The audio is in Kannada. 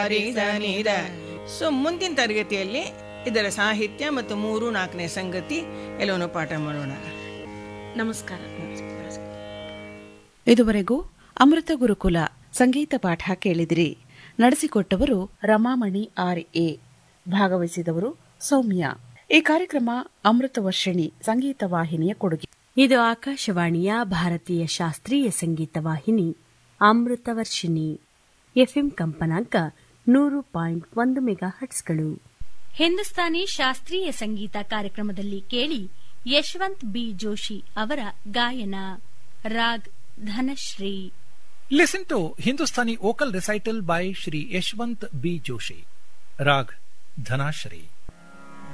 ಹರಿಸನಿದ ಸೊ ಮುಂದಿನ ತರಗತಿಯಲ್ಲಿ ಇದರ ಸಾಹಿತ್ಯ ಮತ್ತು ಮೂರು ನಾಲ್ಕನೇ ಸಂಗತಿ ಎಲ್ಲವನ್ನು ಪಾಠ ಮಾಡೋಣ ನಮಸ್ಕಾರ ಇದುವರೆಗೂ ಅಮೃತ ಗುರುಕುಲ ಸಂಗೀತ ಪಾಠ ಕೇಳಿದಿರಿ ನಡೆಸಿಕೊಟ್ಟವರು ರಮಾಮಣಿ ಆರ್ ಎ ಭಾಗವಹಿಸಿದವರು ಸೌಮ್ಯ ಈ ಕಾರ್ಯಕ್ರಮ ಅಮೃತ ವರ್ಷಿಣಿ ಸಂಗೀತ ವಾಹಿನಿಯ ಕೊಡುಗೆ ಇದು ಆಕಾಶವಾಣಿಯ ಭಾರತೀಯ ಶಾಸ್ತ್ರೀಯ ಸಂಗೀತ ವಾಹಿನಿ ಅಮೃತವರ್ಷಿಣಿ ಎಫ್ಎಂ ಕಂಪನಾಂಕ ನೂರು ಪಾಯಿಂಟ್ ಒಂದು ಮೆಗಾ ಹಟ್ಸ್ಗಳು ಹಿಂದೂಸ್ತಾನಿ ಶಾಸ್ತ್ರೀಯ ಸಂಗೀತ ಕಾರ್ಯಕ್ರಮದಲ್ಲಿ ಕೇಳಿ ಯಶವಂತ್ ಬಿ ಜೋಶಿ ಅವರ ಗಾಯನ raag Dhanashree Listen to Hindustani vocal recital by Shri Yashwant B. Joshi. Rag Dhanashri.